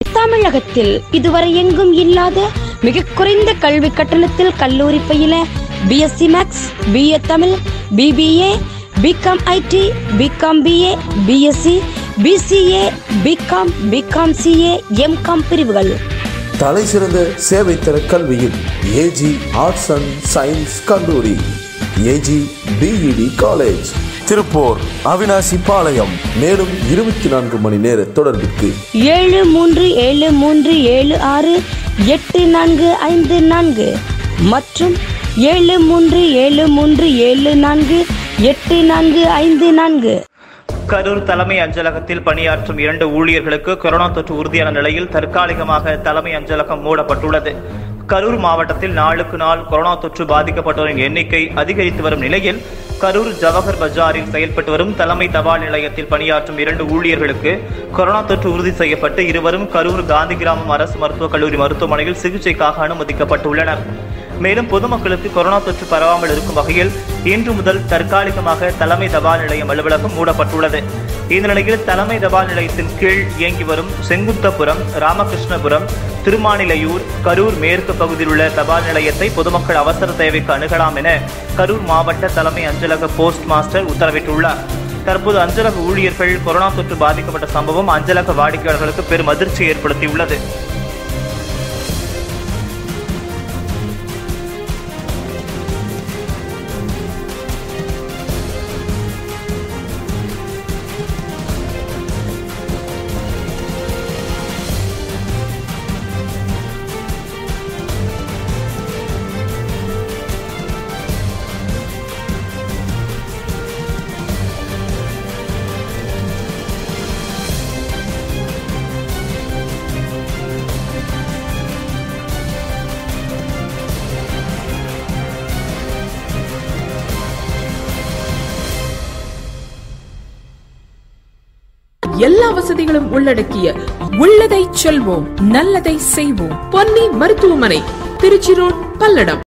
தமிழகத்தில் இதுவரை எங்கும் இல்லாத மிக குறைந்த கல்வி கட்டணத்தில் கல்லூரி பயில BSc maths BA Tamil BBA BCom IT BCom BA BSc BCA BCom BCom CA MCom பிரிவுகள் தலை சிறந்த சேவை தர கல்வியில் ஏஜி ஆர்ட்ஸ் அண்ட் சயின்ஸ் கல்லூரி AG BEd college Tiruppur Avinashipalayam மேலும் இருபத்தி நான்கு மணி நேர தொடர்பிற்கு ஏழு மூன்று ஏழு மூன்று ஏழு ஆறு எட்டு நான்கு ஐந்து நான்கு மற்றும் ஏழு மூன்று ஏழு மூன்று ஏழு நான்கு எட்டு நான்கு ஐந்து நான்கு கரூர் தலைமை அஞ்சலகத்தில் பணியாற்றும் இரண்டு ஊழியர்களுக்கு கொரோனா தொற்று உறுதியான நிலையில் தற்காலிகமாக தலைமை அஞ்சலகம் மூடப்பட்டுள்ளது கரூர் மாவட்டத்தில் நாளுக்கு நாள் கொரோனா தொற்று பாதிக்கப்பட்டோரின் எண்ணிக்கை அதிகரித்து வரும் நிலையில் கரூர் ஜவஹர் பஜாரில் செயல்பட்டு வரும் தலைமை தபால் நிலையத்தில் பணியாற்றும் இரண்டு ஊழியர்களுக்கு கொரோனா தொற்று உறுதி செய்யப்பட்டு இருவரும் கரூர் காந்தி கிராமம் அரசு மருத்துவக் கல்லூரி மருத்துவமனையில் சிகிச்சைக்காக அனுமதிக்கப்பட்டுள்ளனர் மேலும் பொதுமக்களுக்கு கொரோனா தொற்று பரவாமல் இருக்கும் வகையில் இன்று முதல் தற்காலிகமாக தலைமை தபால் நிலையம் அலுவலகம் மூடப்பட்டுள்ளது இந்த நிலையில் தலைமை தபால் நிலையத்தின் கீழ் இயங்கி வரும் செங்குத்தபுரம் ராமகிருஷ்ணபுரம் திருமாநிலையூர் கரூர் மேற்கு பகுதியில் உள்ள தபால் நிலையத்தை பொதுமக்கள் அவசர தேவைக்கு அணுகலாம் என கரூர் மாவட்ட தலைமை அஞ்சலக போஸ்ட் மாஸ்டர் உத்தரவிட்டுள்ளார் தற்போது அஞ்சலக ஊழியர்கள் கொரோனா தொற்று பாதிக்கப்பட்ட சம்பவம் அஞ்சலக வாடிக்கையாளர்களுக்கு பெரும் அதிர்ச்சி ஏற்படுத்தியுள்ளது எல்லா வசதிகளும் உள்ளடக்கிய உள்ளதை செல்வோம் நல்லதை செய்வோம் பொன்னி மருத்துவமனை திருச்சி ரோட் பல்லடம்